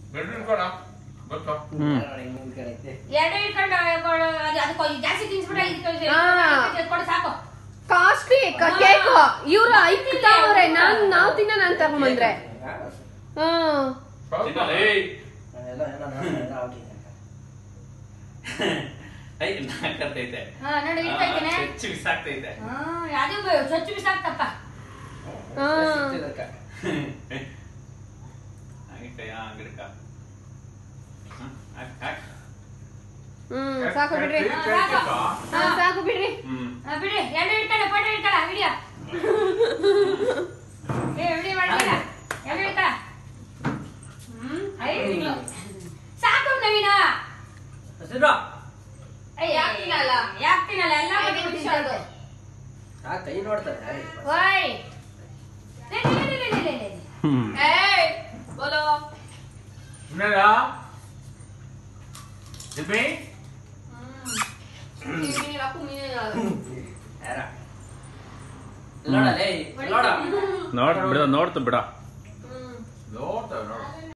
Bed ಇಟ್ಕೊಳ ಗೊತ್ತಾ ಹ್ಮ್ ಹಿಂಗ್ ಕಡೆ ಐತೆ ಎರಡು ಇಟ್ಕೊಂಡು ಅದು ಅದಕ್ಕೆ ಜಾಸ್ತಿ ತಿನ್ಸ್ಬಿಟ್ರೆ ಇದಕ್ಕೆ ಹಾ. ಕೊಡು ಸಾಕು ಕಾಸ್ಟ್ಲಿ ಕೇಕ್ ಇವ್ರು ಐಕ್ತಾವ್ರೆ ನಾನ್ ನಾವ್ ತಿನ್ನೋಣ ಅಂತ ತಗೊಂಬಂದ್ರೆ ಹ್ಮ್ ಸ್ವಲ್ಪ ಎಲ್ಲ ಎಲ್ಲ ನಾನು ಎಲ್ಲ ಹಾಕಿದ್ದೆ ಐ ನಾಕತ್ತೈತೆ ಹಾ ನೋಡಿ ಇಟ್ಕೊಳ್ತೀನಿ ಹೆಚ್ಚು ಬಿಸಾಕ್ತೈತೆ ಹಾ ಅದು ಸ್ವಚ್ಛ ಬಿಸಾಕ್ತಪ್ಪ ಸಿಕ್ತಿದ್ದಕ್ಕ. ಆಗಿಟ್ಟಯ್ಯ ಗಿಡಕ ಹಾಕ್ ಹಾಕ್ ಹ್ಮ್ ಸಾಕು ಬಿಡ್ರಿ ಸಾಕು. ಹಾ ಸಾಕು ಬಿಡ್ರಿ ಹ್ಮ್ ಹಾ, ಬಿಡಿ ಎರಡು ಇಟ್ಕೊಳ್ಳ ಫೋಟೋ ಇಟ್ಕೊಳ್ಳ ವಿಡಿಯೋ ಏ ವಿಡಿಯೋ ಮಾಡ್ತೀರಾ ಎರಡು ಇಟ್ಕೊಳ್ಳ ಹ್ಮ್ ಐದು ತಿಂಗಳು ಸಾಕು ನವೀನ ಹಸಿರು. ಏಯ್, ಯಾಕ್ ತಿನ್ನಲ್ಲ? ಯಾಕ್ ತಿನ್ನಲ್ಲ ಎಲ್ಲ ಐದು ಬಿಟ್ಟು ನಿಮಿಷ ತಿನ್ನೋದು. ಆ ಕೈ ನೋಡ್ತಾರೆ ಯಾರು? ಓಯ್ ಲೇ, ಲೇ, ಲೇ, ಲೇ, ಲೇ, ಲೇ, ಲೇ. ಹ್ಮ್ ಏಯ್ ಬೋಲೋ ಇನ್ನೇನಾ ಜಿಮ್ಮಿ ಯಾರ? ನೋಡಲೇ ನೋಡ ನೋಡ್ ಬಿಡ ನೋಡ್ತು ಬಿಡ ನೋಡ್ತೇವೆ ನೋಡು